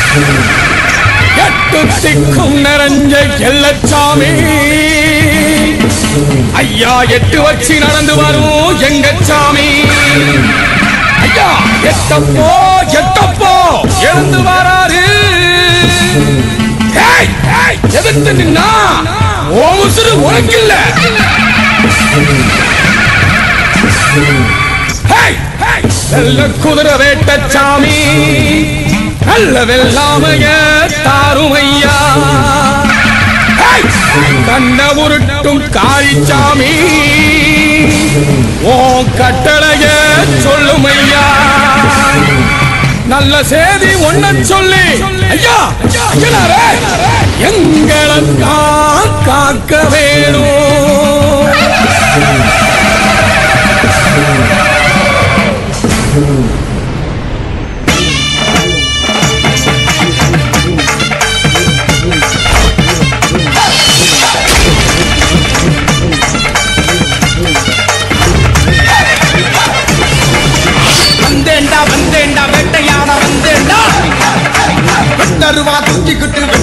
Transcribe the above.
எட்டு திக்கும் நிறைஞ்ச எல்லச்சாமி ஐயா எட்டு வச்சு நடந்து வரும் எங்க சாமி ஐயா எட்டப்போ எட்டப்போ எழுந்து வராரு ஏய், ஏய், எதிர்த்து நின்னா ஓ உசுறு உனக்கு இல்ல ஹேய், ஹேய், வெள்ள குதிரை வேட்ட சாமி நல்ல வெள்ளாமைய தாருமையா ஹேய், கண்ண உருட்டும் காளிச்சாமி ஓ கட்டளைய சொல்லுமையா நல்ல செய்தி ஒன்ன சொல்லி ஐயா ஐயனாரே, எங்களை தான் காக்க வேணும் வந்தேண்டா வந்தேண்டா வேட்டையாட வந்தேண்டா வெட்டருவா தூக்கிக்கிட்டு